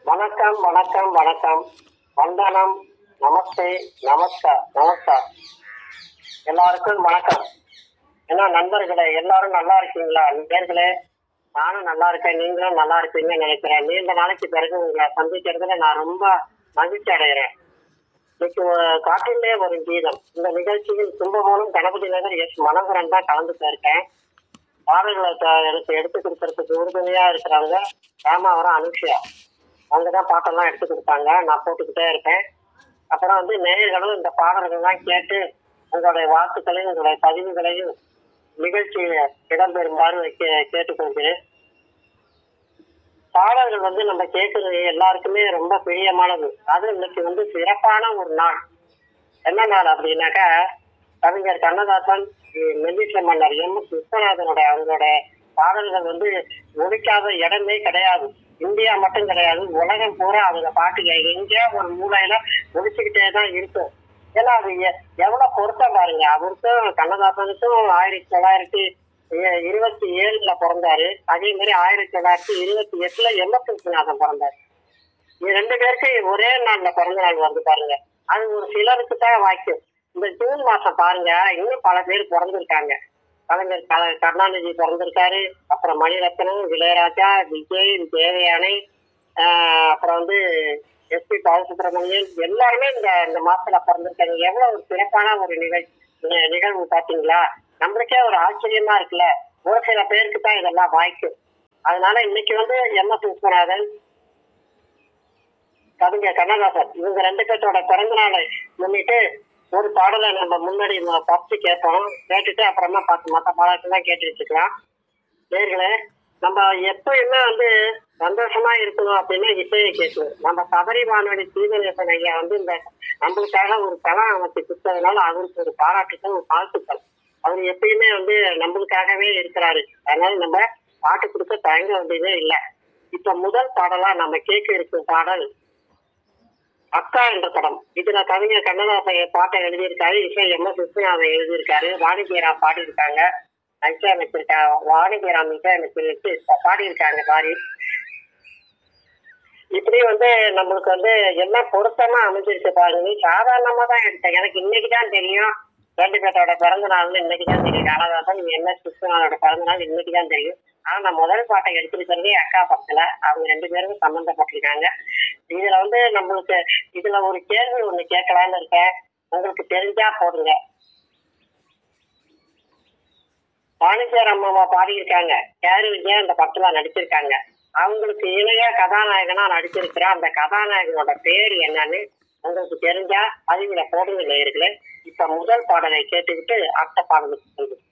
வணக்கம் வணக்கம் வணக்கம் வந்தனம் நமஸ்தே நமஸ்கார் நமஸ்கார் எல்லாருக்கும் வணக்கம் என்ன நண்பர்களே எல்லாரும் நல்லா இருக்கீங்களா நேர்களே நானும் நல்லா இருக்கேன் நீங்களும் நல்லா இருப்பீங்கன்னு நினைக்கிறேன் நீண்ட நாளைக்கு பிறகு உங்களை சந்திக்கிறதுல நான் ரொம்ப மகிழ்ச்சி அடைகிறேன் இன்னைக்கு ஒரு காட்டிலே ஒரு கீதம் இந்த நிகழ்ச்சியில் கும்பகோணம் கணபதி நகர் எஸ் மனோகரன் தான் கலந்து போயிருக்கேன் பாடல்களை த- எனக்கு எடுத்து கொடுக்கறதுக்கு உறுதுணையா இருக்கிறவங்க ராமாவரம் அனுஷியா அவங்க தான் பாட்டெல்லாம் எடுத்து கொடுத்தாங்க நான் போட்டுக்கிட்டே இருப்பேன் அப்புறம் வந்து நேயர்களும் இந்த பாடல்கள்லாம் கேட்டு உங்களுடைய வாழ்த்துக்களையும் உங்களுடைய பதிவுகளையும் நிகழ்ச்சியில் இடம்பெறுமாறு கே- கேட்டுக்கொள்கிறேன் பாடல்கள் வந்து நம்ம கேட்கறது எல்லாருக்குமே ரொம்ப பிரியமானது அது இன்னைக்கு வந்து சிறப்பான ஒரு நாள் என்ன நாள் அப்படின்னாக்கா கவிஞர் கண்ணதாசன் இ- மெல்லிசை மன்னர் எம் எஸ் விஸ்வநாதனுடைய அவங்களோட பாடல்கள் வந்து ஒழிக்காத இடமே கிடையாது இந்தியா மட்டும் கிடையாது உலகம் பூரா அவங்க பாட்டுங்க எங்கேயோ ஒரு மூலையில ஒழிச்சுக்கிட்டே தான் இருக்கும் ஏன்னா அது எ- எவ்வளவு பொருத்தம் பாருங்க அவருக்கும் கண்ணதாசனுக்கும் ஆயிரத்தி தொள்ளாயிரத்தி இ- இருபத்தி ஏழுல பிறந்தாரு அதே மாதிரி ஆயிரத்தி தொள்ளாயிரத்தி இருபத்தி எட்டுல எம் எஸ் விஸ்வநாதன் பிறந்தாரு இது ரெண்டு பேருக்கு ஒரே நாள்ல பிறந்த நாள் வருது பாருங்க அது ஒரு சிலருக்கு தான் வாய்க்கும் இந்த ஜூன் மாசம் பாருங்க இன்னும் பல பேர் பிறந்திருக்காங்க கலைஞர் க- கருணாநிதி பிறந்திருக்காரு அப்புறம் மணிரத்னம் இளையராஜா விஜய் தேவயானை ஆஹ் அப்புறம் வந்து எஸ்பி பாலசுப்ரமணியன் எல்லாருமே இந்த இந்த மாசத்துல பிறந்திருக்காங்க எவ்வளவு ஒரு சிறப்பான ஒரு நிகழ்ச்சி நி- நிகழ்வு பாத்தீங்களா நம்மளுக்கே ஒரு ஆச்சரியமா இருக்குல்ல ஒரு சில பேருக்கு தான் இதெல்லாம் வாய்க்கும் அதனால இன்னைக்கு வந்து எம் எஸ் விஸ்வநாதன் கவிஞர் கண்ணதாசன் இவங்க ரெண்டு பேர்த்தோட பிறந்த நாளை முன்னிட்டு ஒரு பாடலை நம்ம முன்னாடி ஃபர்ஸ்ட் கேட்போம் கேட்டுட்டு அப்புறமா பார்த்து மற்ற பாடல்கள்லாம் கேட்டு வச்சுக்கலாம் நேர்களே நம்ம எப்பயுமே வந்து சந்தோஷமா இருக்கணும் அப்படின்னா இப்பயே கேட்கணும் நம்ம சபரி வானொலி சீதநேசன் ஐயா வந்து இந்த நம்மளுக்காக ஒரு தளம் அமைச்சு கொடுத்ததுனால அவருக்கு ஒரு பாராட்டுக்கள் ஒரு வாழ்த்துக்கள் அவர் எப்பயுமே வந்து நம்மளுக்காகவே இருக்கிறாரு அதனால நம்ம பாட்டு கொடுக்க தயங்க வேண்டியதே இல்லை இப்ப முதல் பாடலா நம்ம கேட்க இருக்கும் பாடல் அக்கா என்ற படம் இதுல கவிஞர் கண்ணதாசன் பாட்டை எழுதியிருக்காரு இசை எம் எஸ் விஸ்வநாதன் எழுதியிருக்காரு வாணிஜியரா பாடியிருக்காங்க இசையமைச்சிருக்கா வாணிஜியராம் இசையமைச்சு பாடியிருக்காங்க சாரி இப்படி வந்து நம்மளுக்கு வந்து எல்லாம் பொருத்தமா அமைஞ்சிருக்கு பாருங்க சாதாரணமா தான் எடுத்தேன் எனக்கு இன்னைக்கு தான் தெரியும் ரெண்டு பேர்த்தோட பிறந்த நாள்னு இன்னைக்கு தான் தெரியும் காலதாசன் எம் எஸ் விஸ்வநாதோட பிறந்த நாள் இன்னைக்கு தான் தெரியும் ஆனா நான் முதல் பாட்டை எடுத்திருக்கிறதே அக்கா பக்கத்துல அவங்க ரெண்டு பேரும் சம்மந்தப்பட்டிருக்காங்க இதுல வந்து நம்மளுக்கு இதுல ஒரு கேள்வி ஒண்ணு கேட்கலான்னு இருக்கேன் உங்களுக்கு தெரிஞ்சா போடுங்க வாணிஜர் அம்மாவா பாடியிருக்காங்க கேரு விஜயா இந்த படத்துல நடிச்சிருக்காங்க அவங்களுக்கு இணையா கதாநாயகனா நடிச்சிருக்கிற அந்த கதாநாயகனோட பேர் என்னன்னு உங்களுக்கு தெரிஞ்சா பதிவுல போடுங்க நேயர்களே இப்ப முதல் பாடலை கேட்டுக்கிட்டு அடுத்த பாடலுக்கு போகுது